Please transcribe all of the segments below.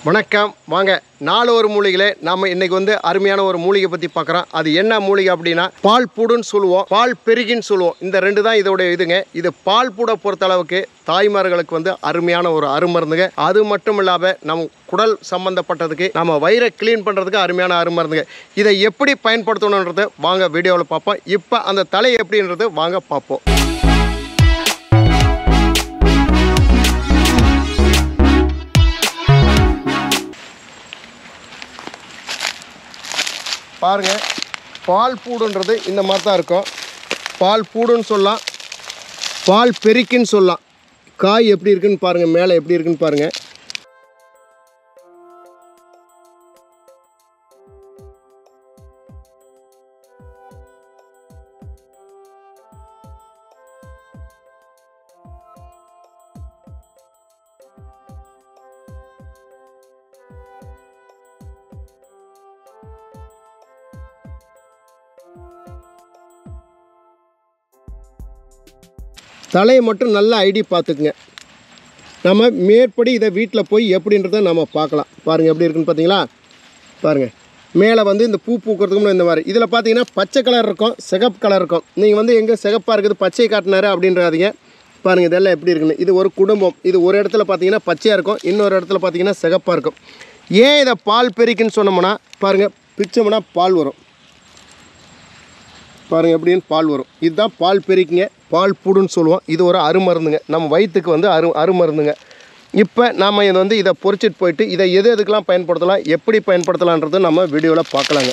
வணக்கம் வாங்க நாலு ஒரு மூலிகையில நாம இன்னைக்கு வந்து அருமையான ஒரு மூலிகை பத்தி பார்க்குறோம் அது என்ன மூலிகை அப்படின்னா பால் பூடுன்னு சொல்லுவோம் பால் பெருகின்னு சொல்லுவோம் இந்த ரெண்டு தான் இதோட இதுங்க இது பால் பூடை பொறுத்த அளவுக்கு தாய்மார்களுக்கு வந்து அருமையான ஒரு அருமருந்துங்க அது மட்டும் இல்லாமல் நம்ம குடல் சம்பந்தப்பட்டதுக்கு நம்ம வயிறை க்ளீன் பண்ணுறதுக்கு அருமையான அருமருந்துங்க இதை எப்படி பயன்படுத்தணுன்றது வாங்க வீடியோவில் பார்ப்போம் இப்போ அந்த தலை எப்படின்றது வாங்க பார்ப்போம் பாருங்க பால் பூடுன்றது இந்த மாதிரி தான் இருக்கும் பால் பூடுன்னு சொல்லலாம் பால் பெருக்கின்னு சொல்லலாம் காய் எப்படி இருக்குன்னு பாருங்கள் மேலே எப்படி இருக்குன்னு பாருங்கள் தலையை மட்டும் நல்ல ஐடி பார்த்துக்குங்க நம்ம மேற்படி இதை வீட்டில் போய் எப்படின்றத நம்ம பார்க்கலாம் பாருங்கள் எப்படி இருக்குன்னு பார்த்தீங்களா பாருங்கள் மேலே வந்து இந்த பூ பூக்கிறதுக்கு முன்னாடி இந்த மாதிரி இதில் பார்த்தீங்கன்னா பச்சை கலர் இருக்கும் சிகப்பு கலர் இருக்கும் நீங்கள் வந்து எங்கே சிகப்பாக இருக்குது பச்சை காட்டினாரு அப்படின்றாதீங்க பாருங்கள் இதெல்லாம் எப்படி இருக்குன்னு இது ஒரு குடும்பம் இது ஒரு இடத்துல பார்த்தீங்கன்னா பச்சையாக இருக்கும் இன்னொரு இடத்துல பார்த்தீங்கன்னா சிகப்பாக இருக்கும் ஏன் இதை பால் பெருக்குன்னு சொன்னோம்னா பாருங்கள் பிச்சோம்னா பால் வரும் பாருங்கள் எப்படின்னு பால் வரும் இதுதான் பால் பெருக்கிங்க பால் புடுன்னு சொல்லுவோம் இது ஒரு அருமருந்துங்க நம்ம வயிற்றுக்கு வந்து அரு அருமருந்துங்க இப்போ நாம் இதை வந்து இதை பொறிச்சிட்டு போயிட்டு இதை எது எதுக்கெல்லாம் பயன்படுத்தலாம் எப்படி பயன்படுத்தலான்றது நம்ம வீடியோவில் பார்க்கலாங்க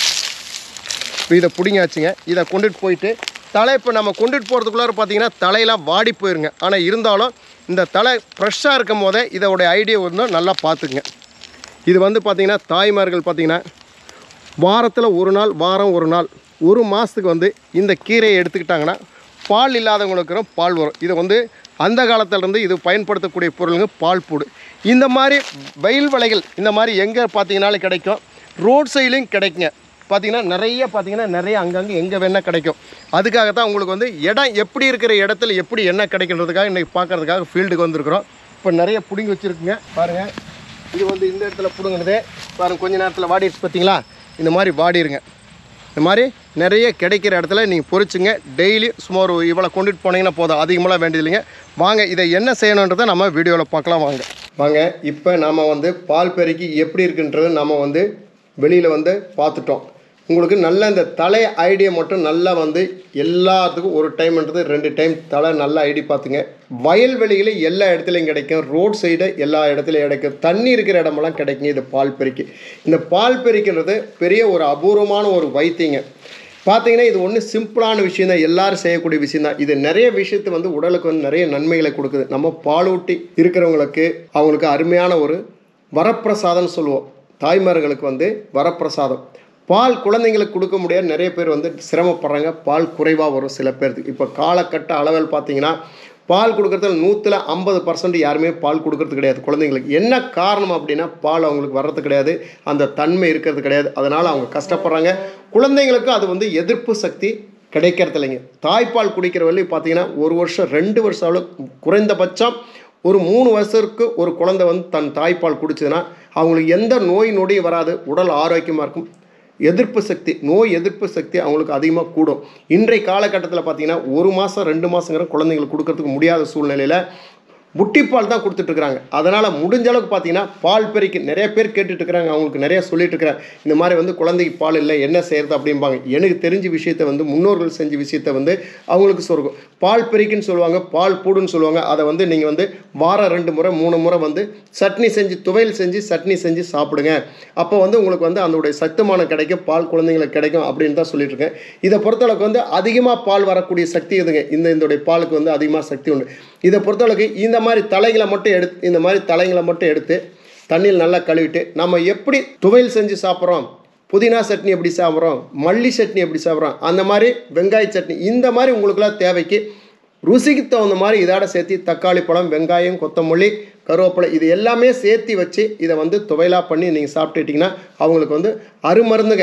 இப்போ இதை பிடிங்காச்சுங்க இதை கொண்டுட்டு போயிட்டு தலை இப்போ நம்ம கொண்டுட்டு போகிறதுக்குள்ளார பார்த்தீங்கன்னா தலையெல்லாம் வாடி போயிருங்க ஆனால் இருந்தாலும் இந்த தலை ஃப்ரெஷ்ஷாக இருக்கும் போதே இதோடைய ஐடியா வந்து நல்லா பார்த்துக்குங்க இது வந்து பார்த்திங்கன்னா தாய்மார்கள் பார்த்திங்கன்னா வாரத்தில் ஒரு நாள் வாரம் ஒரு நாள் ஒரு மாதத்துக்கு வந்து இந்த கீரையை எடுத்துக்கிட்டாங்கன்னா பால் இல்லாதவங்களுக்கும் பால் வரும் இதை வந்து அந்த காலத்திலேருந்து இது பயன்படுத்தக்கூடிய பொருளுங்க பால் பூடு இந்த மாதிரி வயல் வலைகள் இந்த மாதிரி எங்கே பார்த்தீங்கன்னாலும் கிடைக்கும் ரோட் சைட்லையும் கிடைக்குங்க பார்த்தீங்கன்னா நிறைய பார்த்தீங்கன்னா நிறைய அங்கங்கே எங்கே வேணால் கிடைக்கும் அதுக்காக தான் உங்களுக்கு வந்து இடம் எப்படி இருக்கிற இடத்துல எப்படி என்ன கிடைக்கின்றதுக்காக இன்றைக்கி பார்க்கறதுக்காக ஃபீல்டுக்கு வந்திருக்கிறோம் இப்போ நிறைய பிடுங்கி வச்சுருக்குங்க பாருங்கள் இது வந்து இந்த இடத்துல பிடுங்கினது பாருங்கள் கொஞ்ச நேரத்தில் வாடிடுச்சு பார்த்தீங்களா இந்த மாதிரி வாடிருங்க இந்த மாதிரி நிறைய கிடைக்கிற இடத்துல நீங்கள் பொறிச்சுங்க டெய்லி சுமார் ஒரு இவ்வளோ கொண்டுட்டு போனீங்கன்னா போதும் அதிகமெல்லாம் வேண்டியதில்லைங்க வாங்க இதை என்ன செய்யணுன்றதை நம்ம வீடியோவில் பார்க்கலாம் வாங்க வாங்க இப்போ நாம் வந்து பால் பெருக்கி எப்படி இருக்குன்றதை நம்ம வந்து வெளியில் வந்து பார்த்துட்டோம் உங்களுக்கு நல்ல இந்த தலை ஐடியா மட்டும் நல்லா வந்து எல்லாத்துக்கும் ஒரு டைம்ன்றது ரெண்டு டைம் தலை நல்லா ஐடி பார்த்துங்க வயல்வெளியில் எல்லா இடத்துலையும் கிடைக்கும் ரோட் சைடு எல்லா இடத்துலையும் கிடைக்கும் தண்ணி இருக்கிற இடமெல்லாம் கிடைக்குங்க இது பால் பெருக்கி இந்த பால் பெருக்கின்றது பெரிய ஒரு அபூர்வமான ஒரு வைத்தியங்க பார்த்தீங்கன்னா இது ஒன்று சிம்பிளான விஷயம் தான் எல்லாரும் செய்யக்கூடிய விஷயம் தான் இது நிறைய விஷயத்தை வந்து உடலுக்கு வந்து நிறைய நன்மைகளை கொடுக்குது நம்ம பாலூட்டி இருக்கிறவங்களுக்கு அவங்களுக்கு அருமையான ஒரு வரப்பிரசாதம்னு சொல்லுவோம் தாய்மார்களுக்கு வந்து வரப்பிரசாதம் பால் குழந்தைங்களுக்கு கொடுக்க முடியாது நிறைய பேர் வந்து சிரமப்படுறாங்க பால் குறைவாக வரும் சில பேருக்கு இப்போ காலகட்ட அளவில் பார்த்தீங்கன்னா பால் கொடுக்குறதுல நூற்றில் ஐம்பது பர்சன்ட் யாருமே பால் கொடுக்கறது கிடையாது குழந்தைங்களுக்கு என்ன காரணம் அப்படின்னா பால் அவங்களுக்கு வர்றது கிடையாது அந்த தன்மை இருக்கிறது கிடையாது அதனால் அவங்க கஷ்டப்படுறாங்க குழந்தைங்களுக்கு அது வந்து எதிர்ப்பு சக்தி கிடைக்கிறது இல்லைங்க தாய்ப்பால் குடிக்கிற வரையும் பார்த்தீங்கன்னா ஒரு வருஷம் ரெண்டு வருஷம் அளவு குறைந்தபட்சம் ஒரு மூணு வருஷத்துக்கு ஒரு குழந்தை வந்து தன் தாய்ப்பால் குடிச்சதுன்னா அவங்களுக்கு எந்த நோய் நொடியும் வராது உடல் ஆரோக்கியமாக இருக்கும் எதிர்ப்பு சக்தி நோய் எதிர்ப்பு சக்தி அவங்களுக்கு அதிகமாக கூடும் இன்றைய காலகட்டத்தில் பார்த்தீங்கன்னா ஒரு மாதம் ரெண்டு மாதங்கிற குழந்தைங்களுக்கு கொடுக்கறதுக்கு முடியாத சூழ்நிலையில் புட்டிப்பால் தான் கொடுத்துட்ருக்குறாங்க அதனால் முடிஞ்ச அளவுக்கு பார்த்தீங்கன்னா பால் பெருக்கி நிறைய பேர் கேட்டுட்டு இருக்கிறாங்க அவங்களுக்கு நிறைய சொல்லிட்டு இருக்கிறாங்க இந்த மாதிரி வந்து குழந்தைக்கு பால் இல்லை என்ன செய்கிறது அப்படிம்பாங்க எனக்கு தெரிஞ்ச விஷயத்தை வந்து முன்னோர்கள் செஞ்ச விஷயத்தை வந்து அவங்களுக்கு சொல்லுவோம் பால் பெருக்கின்னு சொல்லுவாங்க பால் பூடுன்னு சொல்லுவாங்க அதை வந்து நீங்கள் வந்து வாரம் ரெண்டு முறை மூணு முறை வந்து சட்னி செஞ்சு துவையல் செஞ்சு சட்னி செஞ்சு சாப்பிடுங்க அப்போ வந்து உங்களுக்கு வந்து அதனுடைய சத்துமானம் கிடைக்கும் பால் குழந்தைங்களுக்கு கிடைக்கும் அப்படின்னு தான் சொல்லிட்டு இருக்கேன் இதை பொறுத்தளவுக்கு வந்து அதிகமாக பால் வரக்கூடிய சக்தி எதுங்க இந்த இதோடைய பாலுக்கு வந்து அதிகமாக சக்தி உண்டு இதை பொறுத்தளவுக்கு இந்த மாதிரி தலைகளை மட்டும் எடுத்து இந்த மாதிரி தலைங்களை மட்டும் எடுத்து தண்ணியில் நல்லா கழுவிட்டு நம்ம எப்படி துவையல் செஞ்சு சாப்பிட்றோம் புதினா சட்னி எப்படி சாப்பிட்றோம் மல்லி சட்னி எப்படி சாப்பிட்றோம் அந்த மாதிரி வெங்காய சட்னி இந்த மாதிரி உங்களுக்குலாம் தேவைக்கு ருசிக்கு தகுந்த மாதிரி இதோட சேர்த்து தக்காளி பழம் வெங்காயம் கொத்தமல்லி கருவேப்பிலை இது எல்லாமே சேர்த்து வச்சு இதை வந்து துவையலாக பண்ணி நீங்கள் சாப்பிட்டுட்டிங்கன்னா அவங்களுக்கு வந்து அருமருந்துங்க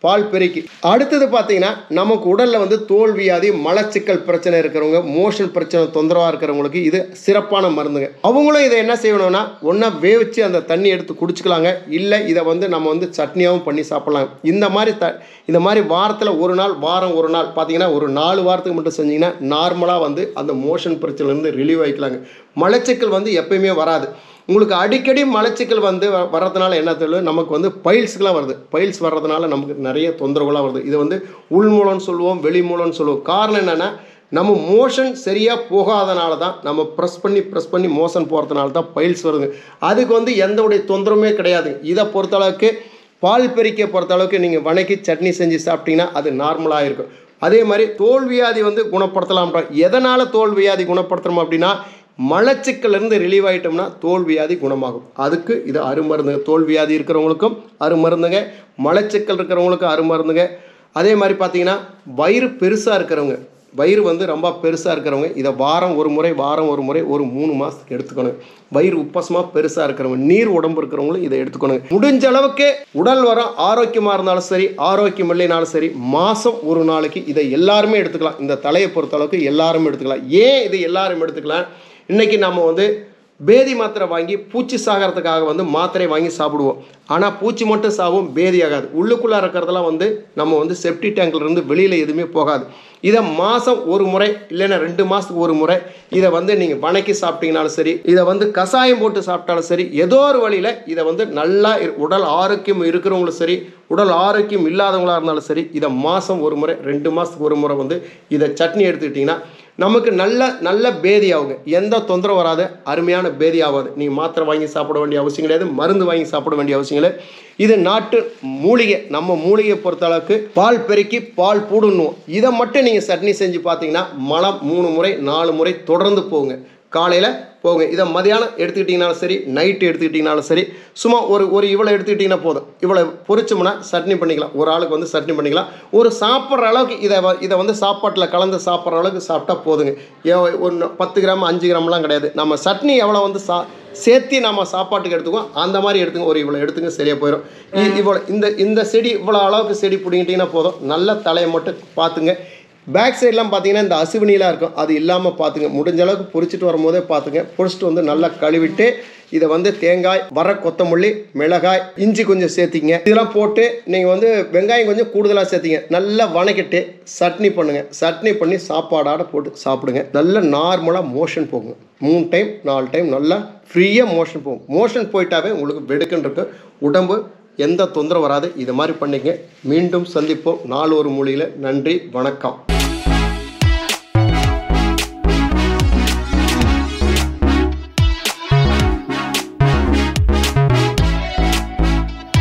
பால் பெருக்கி அடுத்தது பார்த்தீங்கன்னா நமக்கு உடலில் வந்து தோல் வியாதி மலச்சிக்கல் பிரச்சனை இருக்கிறவங்க மோஷன் பிரச்சனை தொந்தரவாக இருக்கிறவங்களுக்கு இது சிறப்பான மருந்துங்க அவங்களும் இதை என்ன செய்யணும்னா ஒன்றா வேவிச்சு அந்த தண்ணி எடுத்து குடிச்சுக்கலாங்க இல்லை இதை வந்து நம்ம வந்து சட்னியாகவும் பண்ணி சாப்பிட்லாம் இந்த மாதிரி த இந்த மாதிரி வாரத்தில் ஒரு நாள் வாரம் ஒரு நாள் பார்த்தீங்கன்னா ஒரு நாலு வாரத்துக்கு மட்டும் செஞ்சீங்கன்னா நார்மலாக வந்து அந்த மோஷன் பிரச்சனைலேருந்து ரிலீவ் ஆகிக்கலாங்க மலச்சிக்கல் வந்து எப்பயுமே வராது உங்களுக்கு அடிக்கடி மலச்சிக்கல் வந்து வ- வர்றதுனால என்ன தெரியும் நமக்கு வந்து பைல்ஸ்க்கெலாம் வருது பைல்ஸ் வர்றதுனால நமக்கு நிறைய தொந்தரவுலாம் வருது இது வந்து உள்மூலம்னு சொல்லுவோம் வெளிமூலம்னு சொல்லுவோம் காரணம் என்னென்னா நம்ம மோஷன் சரியாக போகாதனால தான் நம்ம ப்ரெஸ் பண்ணி ப்ரெஸ் பண்ணி மோஷன் போகிறதுனால தான் பைல்ஸ் வருது அதுக்கு வந்து எந்த உடைய தொந்தரவுமே கிடையாது இதை பொறுத்தளவுக்கு பால் பெரிக்க பொறுத்தளவுக்கு நீங்கள் வணக்கி சட்னி செஞ்சு சாப்பிட்டீங்கன்னா அது நார்மலாக இருக்கும் அதே மாதிரி தோல் வியாதி வந்து குணப்படுத்தலாம்ன்ற எதனால் தோல் வியாதி குணப்படுத்துகிறோம் அப்படின்னா மலச்சிக்கல்லேருந்து ரிலீவ் ஆகிட்டோம்னா தோல் வியாதி குணமாகும் அதுக்கு இது அருமருந்துங்க தோல் வியாதி இருக்கிறவங்களுக்கும் அருமருந்துங்க மலச்சிக்கல் இருக்கிறவங்களுக்கும் அருமருந்துங்க அதே மாதிரி பார்த்தீங்கன்னா வயிறு பெருசாக இருக்கிறவங்க வயிறு வந்து ரொம்ப பெருசாக இருக்கிறவங்க இதை வாரம் ஒரு முறை வாரம் ஒரு முறை ஒரு மூணு மாதத்துக்கு எடுத்துக்கணும் வயிறு உப்பசமாக பெருசாக இருக்கிறவங்க நீர் உடம்பு இருக்கிறவங்களும் இதை எடுத்துக்கணும் முடிஞ்ச அளவுக்கு உடல் வரம் ஆரோக்கியமாக இருந்தாலும் சரி ஆரோக்கியம் இல்லைனாலும் சரி மாதம் ஒரு நாளைக்கு இதை எல்லாருமே எடுத்துக்கலாம் இந்த தலையை பொறுத்த அளவுக்கு எல்லாரும் எடுத்துக்கலாம் ஏன் இது எல்லாரும் எடுத்துக்கலாம் இன்னைக்கு நம்ம வந்து பேதி மாத்திரை வாங்கி பூச்சி சாகிறதுக்காக வந்து மாத்திரை வாங்கி சாப்பிடுவோம் ஆனால் பூச்சி மட்டும் சாவும் பேதி ஆகாது உள்ளுக்குள்ளே இருக்கிறதெல்லாம் வந்து நம்ம வந்து செப்டி டேங்க்ல இருந்து வெளியில் எதுவுமே போகாது இதை மாதம் ஒரு முறை இல்லைன்னா ரெண்டு மாதத்துக்கு ஒரு முறை இதை வந்து நீங்கள் வணக்கி சாப்பிட்டீங்கனாலும் சரி இதை வந்து கஷாயம் போட்டு சாப்பிட்டாலும் சரி ஏதோ ஒரு வழியில் இதை வந்து நல்லா இரு- உடல் ஆரோக்கியம் இருக்கிறவங்களும் சரி உடல் ஆரோக்கியம் இல்லாதவங்களா இருந்தாலும் சரி இதை மாதம் ஒரு முறை ரெண்டு மாதத்துக்கு ஒரு முறை வந்து இதை சட்னி எடுத்துக்கிட்டிங்கன்னா நமக்கு நல்ல நல்ல பேதி ஆகுங்க எந்த தொந்தரவு வராது அருமையான பேதி ஆகாது நீங்கள் மாத்திரை வாங்கி சாப்பிட வேண்டிய அவசியம் கிடையாது மருந்து வாங்கி சாப்பிட வேண்டிய அவசியம் இல்லை இது நாட்டு மூலிகை நம்ம மூலிகையை பொறுத்த அளவுக்கு பால் பெருக்கி பால் பூடுன்னுவோம் இதை மட்டும் நீங்கள் சட்னி செஞ்சு பார்த்தீங்கன்னா மலம் மூணு முறை நாலு முறை தொடர்ந்து போகுங்க காலையில் போங்க இதை மதியானம் எடுத்துக்கிட்டிங்கனாலும் சரி நைட்டு எடுத்துக்கிட்டிங்கனாலும் சரி சும்மா ஒரு ஒரு இவ்வளோ எடுத்துக்கிட்டிங்கன்னா போதும் இவ்வளோ பொரிச்சோம்னா சட்னி பண்ணிக்கலாம் ஒரு ஆளுக்கு வந்து சட்னி பண்ணிக்கலாம் ஒரு சாப்பிட்ற அளவுக்கு இதை வ- இதை வந்து சாப்பாட்டில் கலந்து சாப்பிட்ற அளவுக்கு சாப்பிட்டா போதுங்க ஏ- ஒன்று பத்து கிராம் அஞ்சு கிராம்லாம் கிடையாது நம்ம சட்னி எவ்வளோ வந்து சா சேர்த்து நம்ம சாப்பாட்டுக்கு எடுத்துக்குவோம் அந்த மாதிரி எடுத்துங்க ஒரு இவ்வளோ எடுத்துங்க சரியாக போயிடும் இ- இவ்வளோ இந்த இந்த செடி இவ்வளோ அளவுக்கு செடி பிடிங்கிட்டிங்கன்னா போதும் நல்ல தலையை மட்டும் பார்த்துங்க பேக் சைட்லாம் பார்த்தீங்கன்னா இந்த அசுவினிலாம் இருக்கும் அது இல்லாமல் பார்த்துங்க முடிஞ்ச அளவுக்கு பொரிச்சிட்டு வரும்போதே பார்த்துங்க பொரிச்சிட்டு வந்து நல்லா கழுவிட்டு இதை வந்து தேங்காய் வர கொத்தமல்லி மிளகாய் இஞ்சி கொஞ்சம் சேர்த்திங்க இதெல்லாம் போட்டு நீங்கள் வந்து வெங்காயம் கொஞ்சம் கூடுதலாக சேர்த்திங்க நல்லா வணக்கிட்டு சட்னி பண்ணுங்கள் சட்னி பண்ணி சாப்பாடாட போட்டு சாப்பிடுங்க நல்ல நார்மலாக மோஷன் போகுங்க மூணு டைம் நாலு டைம் நல்லா ஃப்ரீயாக மோஷன் போகும் மோஷன் போயிட்டாவே உங்களுக்கு வெடுக்குன்னு இருக்கு உடம்பு எந்த தொந்தரவு வராது இது மாதிரி பண்ணிங்க மீண்டும் சந்திப்போம் நாலு ஒரு மொழியில் நன்றி வணக்கம்